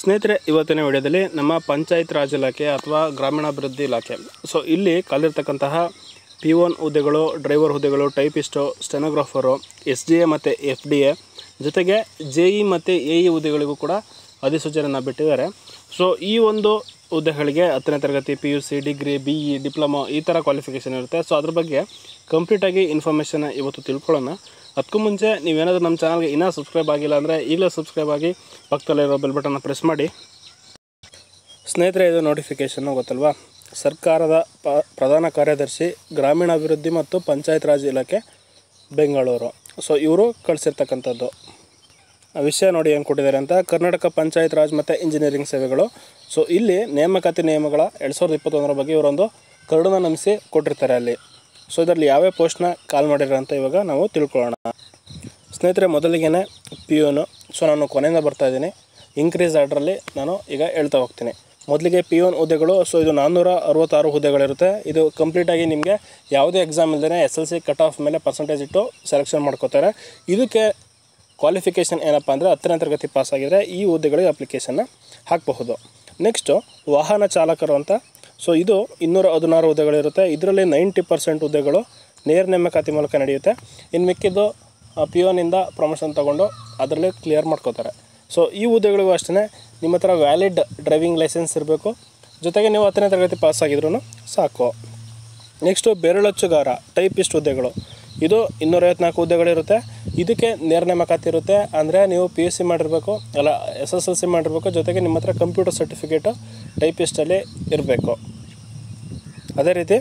ಸ್ನೇಹಿತರೆ ಇವತ್ತಿನ ವಿಡಿಯೋದಲ್ಲಿ ನಮ್ಮ ಪಂಚಾಯತ್ ರಾಜ್ ಇಲಾಖೆ ಅಥವಾ ಗ್ರಾಮೀಣಾಭಿವೃದ್ಧಿ ಇಲಾಖೆ ಸೊ ಇಲ್ಲಿ ಕಾಲಿರ್ತಕ್ಕಂತಹ ಪಿ ಒನ್ ಹುದ್ದೆಗಳು ಡ್ರೈವರ್ ಹುದ್ದೆಗಳು typist stenographer S D A ಮತ್ತು ಎಫ್ ಡಿ ಎ ಜೊತೆಗೆ ಜೆ ಇ ಮತ್ತು ಎ ಇ ಹುದ್ದೆಗಳಿಗೂ ಕೂಡ ಅಧಿಸೂಚನೆಯನ್ನು ಬಿಟ್ಟಿದ್ದಾರೆ ಸೊ ಈ ಒಂದು ಹುದ್ದೆಗಳಿಗೆ ಹತ್ತನೇ ತರಗತಿ P U C degree B E diploma ಈ ಥರ ಕ್ವಾಲಿಫಿಕೇಷನ್ ಇರುತ್ತೆ ಸೊ ಅದ್ರ ಬಗ್ಗೆ ಕಂಪ್ಲೀಟಾಗಿ ಇನ್ಫಾರ್ಮೇಷನ್ ಇವತ್ತು ತಿಳ್ಕೊಳ್ಳೋಣ ಅದಕ್ಕೂ ಮುಂಚೆ ನೀವೇನಾದರೂ ನಮ್ಮ ಚಾನಲ್ಗೆ ಇನ್ನೂ ಸಬ್ಸ್ಕ್ರೈಬ್ ಆಗಿಲ್ಲ ಅಂದರೆ ಈಗಲೇ ಸಬ್ಸ್ಕ್ರೈಬ್ ಆಗಿ ಪಕ್ಕದಲ್ಲಿರೋ ಬೆಲ್ ಬಟನ್ನ ಪ್ರೆಸ್ ಮಾಡಿ ಸ್ನೇಹಿತರೆ ಇದು ನೋಟಿಫಿಕೇಷನ್ನು ಗೊತ್ತಲ್ವಾ ಸರ್ಕಾರದ ಪ ಪ್ರಧಾನ ಕಾರ್ಯದರ್ಶಿ ಗ್ರಾಮೀಣಾಭಿವೃದ್ಧಿ ಮತ್ತು ಪಂಚಾಯತ್ ರಾಜ್ ಇಲಾಖೆ ಬೆಂಗಳೂರು ಸೊ ಇವರು ಕಳಿಸಿರ್ತಕ್ಕಂಥದ್ದು ಆ ವಿಷಯ ನೋಡಿ ಏನು ಕೊಟ್ಟಿದ್ದಾರೆ ಅಂತ ಕರ್ನಾಟಕ ಪಂಚಾಯತ್ ರಾಜ್ ಮತ್ತು ಇಂಜಿನಿಯರಿಂಗ್ ಸೇವೆಗಳು ಸೊ ಇಲ್ಲಿ ನೇಮಕಾತಿ ನಿಯಮಗಳ ಎರಡು ಸಾವಿರದ ಇಪ್ಪತ್ತೊಂದರ ಬಗ್ಗೆ ಇವರೊಂದು ಕರಡನ್ನ ನಮಿಸಿ ಕೊಟ್ಟಿರ್ತಾರೆ ಅಲ್ಲಿ ಸೊ ಇದರಲ್ಲಿ ಯಾವ್ಯಾವ ಪೋಸ್ಟ್ನ ಕಾಲ್ ಮಾಡಿರೋ ಅಂತ ಇವಾಗ ನಾವು ತಿಳ್ಕೊಳ್ಳೋಣ ಸ್ನೇಹಿತರೆ ಮೊದಲಿಗೆ ಪಿ ಯುನು ಸೊ ನಾನು ಕೊನೆಯಿಂದ ಬರ್ತಾ ಇದ್ದೀನಿ ಇನ್ಕ್ರೀಸ್ ಆರ್ಡ್ರಲ್ಲಿ ನಾನು ಈಗ ಹೇಳ್ತಾ ಹೋಗ್ತೀನಿ ಮೊದಲಿಗೆ ಪಿ ಒನ್ ಹುದ್ದೆಗಳು ಸೊ ಇದು ನಾನ್ನೂರ ಅರವತ್ತಾರು ಹುದ್ದೆಗಳಿರುತ್ತೆ ಇದು ಕಂಪ್ಲೀಟಾಗಿ ನಿಮಗೆ ಯಾವುದೇ ಎಕ್ಸಾಮ್ ಇಲ್ಲದೇ S L C cut off ಮೇಲೆ ಪರ್ಸೆಂಟೇಜ್ ಇಟ್ಟು ಸೆಲೆಕ್ಷನ್ ಮಾಡ್ಕೋತಾರೆ ಇದಕ್ಕೆ ಕ್ವಾಲಿಫಿಕೇಷನ್ ಏನಪ್ಪ ಅಂದರೆ ಹತ್ತನೇ ತರಗತಿ ಪಾಸ್ ಆಗಿದ್ರೆ ಈ ಹುದ್ದೆಗಳಿಗೆ ಅಪ್ಲಿಕೇಶನ್ನ ಹಾಕಬಹುದು ನೆಕ್ಸ್ಟು ವಾಹನ ಚಾಲಕರು ಅಂತ ಸೊ ಇದು ಇನ್ನೂರ ಹದಿನಾರು ಹುದ್ದೆಗಳಿರುತ್ತೆ ಇದರಲ್ಲಿ ನೈಂಟಿ ಪರ್ಸೆಂಟ್ ಹುದ್ದೆಗಳು ನೇರ ನೇಮಕಾತಿ ಮೂಲಕ ನಡೆಯುತ್ತೆ ಇನ್ನು ಮಿಕ್ಕಿದ್ದು ಪಿ ಒನಿಂದ ಪ್ರಮೋಷನ್ ತೊಗೊಂಡು ಅದರಲ್ಲೇ ಕ್ಲಿಯರ್ ಮಾಡ್ಕೋತಾರೆ ಸೊ ಈ ಹುದ್ದೆಗಳಿಗೂ ಅಷ್ಟೇ ನಿಮ್ಮ ಹತ್ರ ವ್ಯಾಲಿಡ್ ಡ್ರೈವಿಂಗ್ ಲೈಸೆನ್ಸ್ ಇರಬೇಕು ಜೊತೆಗೆ ನೀವು ಹತ್ತನೇ ತರಗತಿ ಪಾಸ್ ಆಗಿದ್ರೂ ಸಾಕು ನೆಕ್ಸ್ಟು ಬೆರಳಚ್ಚುಗಾರ ಟೈಪಿಸ್ಟ್ ಹುದ್ದೆಗಳು ಇದು ಇನ್ನೂರೈವತ್ನಾಲ್ಕು ಹುದ್ದೆಗಳಿರುತ್ತೆ ಇದಕ್ಕೆ ನೇರ ನೇಮಕಾತಿ ಇರುತ್ತೆ ಅಂದರೆ ನೀವು ಪಿ ಯು ಸಿ ಮಾಡಿರಬೇಕು ಅಲ್ಲ ಎಸ್ ಎಸ್ ಎಲ್ ಸಿ ಮಾಡಿರಬೇಕು ಜೊತೆಗೆ ನಿಮ್ಮ ಹತ್ರ ಕಂಪ್ಯೂಟರ್ ಸರ್ಟಿಫಿಕೇಟು ಟೈಪಿಸ್ಟಲ್ಲಿ ಇರಬೇಕು ಅದೇ ರೀತಿ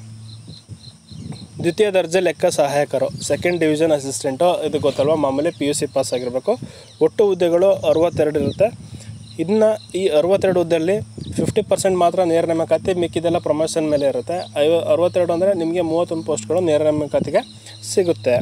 ದ್ವಿತೀಯ ದರ್ಜೆ ಲೆಕ್ಕ ಸಹಾಯಕರು ಸೆಕೆಂಡ್ ಡಿವಿಷನ್ ಅಸಿಸ್ಟೆಂಟು ಇದು ಗೊತ್ತಲ್ವ ಮಾಮೂಲಿ ಪಿ ಯು ಸಿ ಪಾಸ್ ಆಗಿರಬೇಕು ಒಟ್ಟು ಹುದ್ದೆಗಳು ಅರವತ್ತೆರಡು ಇರುತ್ತೆ ಇನ್ನು ಈ ಅರವತ್ತೆರಡು ಹುದ್ದೆಯಲ್ಲಿ ಫಿಫ್ಟಿ ಪರ್ಸೆಂಟ್ ಮಾತ್ರ ನೇರ ನೇಮಕಾತಿ ಮಿಕ್ಕಿದೆಲ್ಲ ಪ್ರಮೋಷನ್ ಮೇಲೆ ಇರುತ್ತೆ ಐವ ಅರವತ್ತೆರಡು ಅಂದರೆ ನಿಮಗೆ ಮೂವತ್ತೊಂದು ಪೋಸ್ಟ್ಗಳು ನೇರ ನೇಮಕಾತಿಗೆ ಸಿಗುತ್ತೆ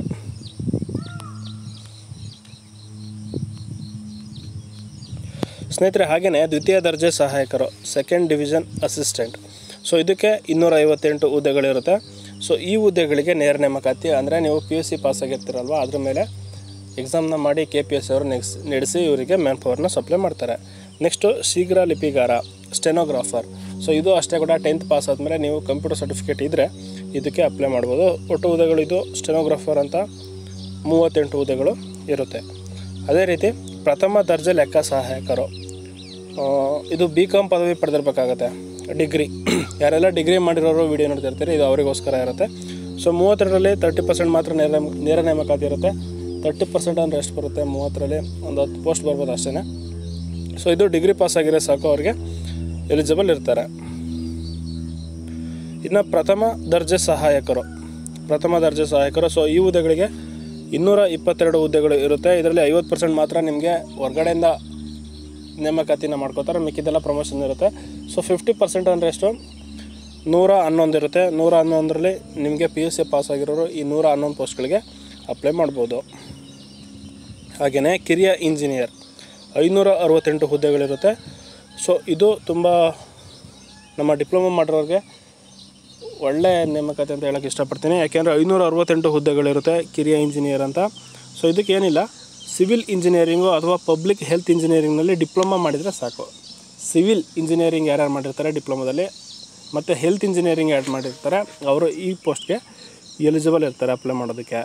ಸ್ನೇಹಿತರೆ ಹಾಗೆಯೇ ದ್ವಿತೀಯ ದರ್ಜೆ ಸಹಾಯಕರು ಸೆಕೆಂಡ್ ಡಿವಿಷನ್ ಅಸಿಸ್ಟೆಂಟ್ ಸೊ ಇದಕ್ಕೆ ಇನ್ನೂರ ಐವತ್ತೆಂಟು ಹುದ್ದೆಗಳಿರುತ್ತೆ ಸೊ ಈ ಹುದ್ದೆಗಳಿಗೆ ನೇರ ನೇಮಕಾತಿ ಅಂದರೆ ನೀವು ಪಿ ಯು ಸಿ ಪಾಸ್ ಆಗಿರ್ತೀರಲ್ವ ಅದ್ರ ಮೇಲೆ ಎಕ್ಸಾಮ್ನ ಮಾಡಿ ಕೆ ಪಿ ಎಸ್ ಅವರು ನೆಕ್ಸ್ ನಡೆಸಿ ಇವರಿಗೆ ಮ್ಯಾನ್ ಪವರ್ನ ಸಪ್ಲೈ ಮಾಡ್ತಾರೆ ನೆಕ್ಸ್ಟು ಶೀಘ್ರ ಲಿಪಿಗಾರ ಸ್ಟೆನೋಗ್ರಾಫರ್ ಸೊ ಇದು ಅಷ್ಟೇ ಕೂಡ ಟೆಂತ್ ಪಾಸ್ ಆದಮೇಲೆ ನೀವು ಕಂಪ್ಯೂಟರ್ ಸರ್ಟಿಫಿಕೇಟ್ ಇದ್ದರೆ ಇದಕ್ಕೆ ಅಪ್ಲೈ ಮಾಡ್ಬೋದು ಒಟ್ಟು ಹುದ್ದೆಗಳು ಇದು ಸ್ಟೆನೋಗ್ರಾಫರ್ ಅಂತ ಮೂವತ್ತೆಂಟು ಹುದ್ದೆಗಳು ಇರುತ್ತೆ ಅದೇ ರೀತಿ ಪ್ರಥಮ ದರ್ಜೆ ಲೆಕ್ಕ ಸಹಾಯಕರು ಆ, ಇದು ಬಿ ಕಾಮ್ ಪದವಿ ಪಡೆದಿರಬೇಕಾಗತ್ತೆ ಡಿಗ್ರಿ ಯಾರೆಲ್ಲ ಡಿಗ್ರಿ ಮಾಡಿರೋರು ವಿಡಿಯೋ ನೋಡ್ತಿರ್ತೀರಿ ಇದು ಅವರಿಗೋಸ್ಕರ ಇರುತ್ತೆ ಸೊ ಮೂವತ್ತೆರಡರಲ್ಲಿ ತರ್ಟಿ ಪರ್ಸೆಂಟ್ ಮಾತ್ರ ನೇರ ನೇರ ನೇಮಕಾತಿ ಇರುತ್ತೆ ತರ್ಟಿ ಪರ್ಸೆಂಟ್ ಅಂದರೆ ಎಷ್ಟು ಬರುತ್ತೆ ಮೂವತ್ತರಲ್ಲಿ ಒಂದು ಹತ್ತು ಪೋಸ್ಟ್ ಬರ್ಬೋದು ಅಷ್ಟೇ ಸೊ ಇದು ಡಿಗ್ರಿ ಪಾಸ್ ಆಗಿರೋ ಸಾಕು ಅವ್ರಿಗೆ ಎಲಿಜಿಬಲ್ ಇರ್ತಾರೆ ಇನ್ನು ಪ್ರಥಮ ದರ್ಜೆ ಸಹಾಯಕರು ಪ್ರಥಮ ದರ್ಜೆ ಸಹಾಯಕರು ಸೊ ಈ ಹುದ್ದೆಗಳಿಗೆ ಇನ್ನೂರ ಇಪ್ಪತ್ತೆರಡು ಹುದ್ದೆಗಳು ಇರುತ್ತೆ ಇದರಲ್ಲಿ ಐವತ್ತು ಪರ್ಸೆಂಟ್ ಮಾತ್ರ ನಿಮಗೆ ಹೊರಗಡೆಯಿಂದ ನೇಮಕಾತಿನ ಮಾಡ್ಕೋತಾರೆ ಮಿಕ್ಕಿದೆಲ್ಲ ಪ್ರಮೋಷನ್ ಇರುತ್ತೆ ಸೊ ಫಿಫ್ಟಿ ಪರ್ಸೆಂಟ್ ಅಂದರೆ ಎಷ್ಟು ನೂರ ಹನ್ನೊಂದು ಇರುತ್ತೆ ನೂರ ಹನ್ನೊಂದರಲ್ಲಿ ನಿಮಗೆ ಪಿ ಯು ಸಿ ಪಾಸ್ ಆಗಿರೋರು ಈ ನೂರ ಹನ್ನೊಂದು ಪೋಸ್ಟ್ಗಳಿಗೆ ಅಪ್ಲೈ ಮಾಡ್ಬೋದು ಹಾಗೆಯೇ ಕಿರಿಯ ಇಂಜಿನಿಯರ್ ಐನೂರ ಅರವತ್ತೆಂಟು ಹುದ್ದೆಗಳಿರುತ್ತೆ ಸೊ ಇದು ತುಂಬ ನಮ್ಮ ಡಿಪ್ಲೊಮಾ ಮಾಡಿರೋರಿಗೆ ಒಳ್ಳೆ ನೇಮಕಾತಿ ಅಂತ ಹೇಳೋಕ್ಕೆ ಇಷ್ಟಪಡ್ತೀನಿ ಯಾಕೆಂದರೆ ಐನೂರ ಅರವತ್ತೆಂಟು ಹುದ್ದೆಗಳಿರುತ್ತೆ ಕಿರಿಯ ಇಂಜಿನಿಯರ್ ಅಂತ ಸೊ ಇದಕ್ಕೆ ಏನಿಲ್ಲ ಸಿವಿಲ್ ಇಂಜಿನಿಯರಿಂಗು ಅಥವಾ ಪಬ್ಲಿಕ್ ಹೆಲ್ತ್ ಇಂಜಿನಿಯರಿಂಗ್ನಲ್ಲಿ ಡಿಪ್ಲೊಮಾ ಮಾಡಿದರೆ ಸಾಕು ಸಿವಿಲ್ ಇಂಜಿನಿಯರಿಂಗ್ ಯಾರ್ಯಾರು ಮಾಡಿರ್ತಾರೆ ಡಿಪ್ಲೊಮಾದಲ್ಲಿ ಮತ್ತು ಹೆಲ್ತ್ ಇಂಜಿನಿಯರಿಂಗ್ ಆ್ಯಡ್ ಮಾಡಿರ್ತಾರೆ ಅವರು ಈ ಪೋಸ್ಟ್ಗೆ ಎಲಿಜಿಬಲ್ ಇರ್ತಾರೆ ಅಪ್ಲೈ ಮಾಡೋದಕ್ಕೆ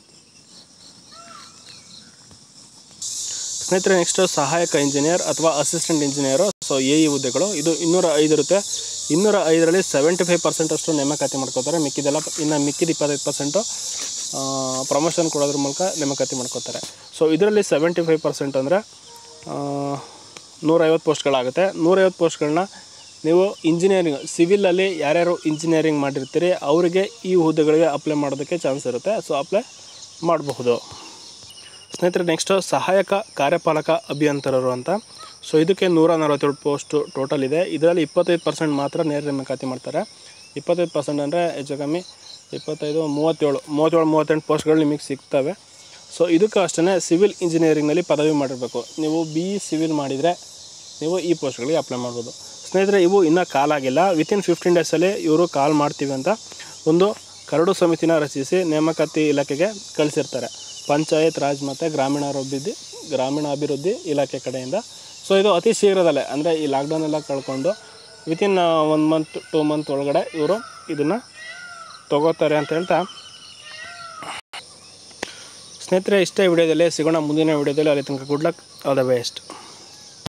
ಸ್ನೇಹಿತರೆ ನೆಕ್ಸ್ಟ್ ಸಹಾಯಕ ಇಂಜಿನಿಯರ್ ಅಥವಾ assistant engineer so A E ಹುದ್ದೆಗಳು ಇದು ಇನ್ನೂರ ಐದು ಇರುತ್ತೆ ಇನ್ನೂರ ಐದರಲ್ಲಿ ಸೆವೆಂಟಿ ಫೈವ್ ಪರ್ಸೆಂಟ್ ಅಷ್ಟು ನೇಮಕಾತಿ ಮಾಡ್ಕೋತಾರೆ ಮಿಕ್ಕಿದೆಲ್ಲ ಇನ್ನು ಮಿಕ್ಕಿದ ಇಪ್ಪತ್ತೈದು ಪರ್ಸೆಂಟು ಪ್ರಮೋಷನ್ ಕೊಡೋದ್ರ ಮೂಲಕ ನೇಮಕಾತಿ ಮಾಡ್ಕೋತಾರೆ ಸೊ ಇದರಲ್ಲಿ ಸೆವೆಂಟಿ ಫೈವ್ ಪರ್ಸೆಂಟ್ ಅಂದರೆ ನೂರೈವತ್ತು ಪೋಸ್ಟ್ಗಳಾಗುತ್ತೆ ನೂರೈವತ್ತು ಪೋಸ್ಟ್ಗಳನ್ನ ನೀವು ಇಂಜಿನಿಯರಿಂಗ್ ಸಿವಿಲಲ್ಲಿ ಯಾರ್ಯಾರು ಇಂಜಿನಿಯರಿಂಗ್ ಮಾಡಿರ್ತೀರಿ ಅವರಿಗೆ ಈ ಹುದ್ದೆಗಳಿಗೆ ಅಪ್ಲೈ ಮಾಡೋದಕ್ಕೆ ಚಾನ್ಸ್ ಇರುತ್ತೆ ಸೊ ಅಪ್ಲೈ ಮಾಡಬಹುದು ಸ್ನೇಹಿತರೆ ನೆಕ್ಸ್ಟು ಸಹಾಯಕ ಕಾರ್ಯಪಾಲಕ ಅಭಿಯಂತರರು ಅಂತ ಸೊ ಇದಕ್ಕೆ ನೂರ ನಲವತ್ತೇಳು ಪೋಸ್ಟು ಟೋಟಲ್ ಇದೆ ಇದರಲ್ಲಿ ಇಪ್ಪತ್ತೈದು ಪರ್ಸೆಂಟ್ ಮಾತ್ರ ನೇರ ನೇಮಕಾತಿ ಮಾಡ್ತಾರೆ ಇಪ್ಪತ್ತೈದು ಪರ್ಸೆಂಟ್ ಅಂದರೆ ಹೆಚ್ಚು ಕಮ್ಮಿ ಇಪ್ಪತ್ತೈದು ಮೂವತ್ತೇಳು ಮೂವತ್ತೇಳು ಮೂವತ್ತೆಂಟು ಪೋಸ್ಟ್ಗಳು ನಿಮಗೆ ಸಿಗ್ತವೆ ಸೊ ಇದಕ್ಕೆ ಅಷ್ಟೇ ಸಿವಿಲ್ ಇಂಜಿನಿಯರಿಂಗ್ನಲ್ಲಿ ಪದವಿ ಮಾಡಿರಬೇಕು ನೀವು ಬಿ ಇ ಸಿವಿಲ್ ಮಾಡಿದರೆ ನೀವು ಈ ಪೋಸ್ಟ್ಗಳಿಗೆ ಅಪ್ಲೈ ಮಾಡ್ಬೋದು ಸ್ನೇಹಿತರೆ ಇವು ಇನ್ನೂ ಕಾಲ್ ಆಗಿಲ್ಲ ವಿತಿನ್ ಫಿಫ್ಟೀನ್ ಡೇಸಲ್ಲಿ ಇವರು ಕಾಲ್ ಮಾಡ್ತೀವಿ ಅಂತ ಒಂದು ಕರಡು ಸಮಿತಿನ ರಚಿಸಿ ನೇಮಕಾತಿ ಇಲಾಖೆಗೆ ಕಳಿಸಿರ್ತಾರೆ ಪಂಚಾಯತ್ ರಾಜ್ ಮತ್ತು ಗ್ರಾಮೀಣಾಭಿವೃದ್ಧಿ ಗ್ರಾಮೀಣಾಭಿವೃದ್ಧಿ ಇಲಾಖೆ ಕಡೆಯಿಂದ ಸೊ ಇದು ಅತಿ ಶೀಘ್ರದಲ್ಲೇ ಅಂದರೆ ಈ ಲಾಕ್ಡೌನ್ ಎಲ್ಲ ಕಳ್ಕೊಂಡು within one month two month ಒಳಗಡೆ ಇವರು ಇದನ್ನು ತಗೋತಾರೆ ಅಂತ ಹೇಳ್ತಾ ಸ್ನೇಹಿತರೆ ಇಷ್ಟೇ ವಿಡಿಯೋದಲ್ಲಿ ಸಿಗೋಣ ಮುಂದಿನ ವಿಡಿಯೋದಲ್ಲಿ ಅಲ್ಲಿ ತನಕ good luck all the best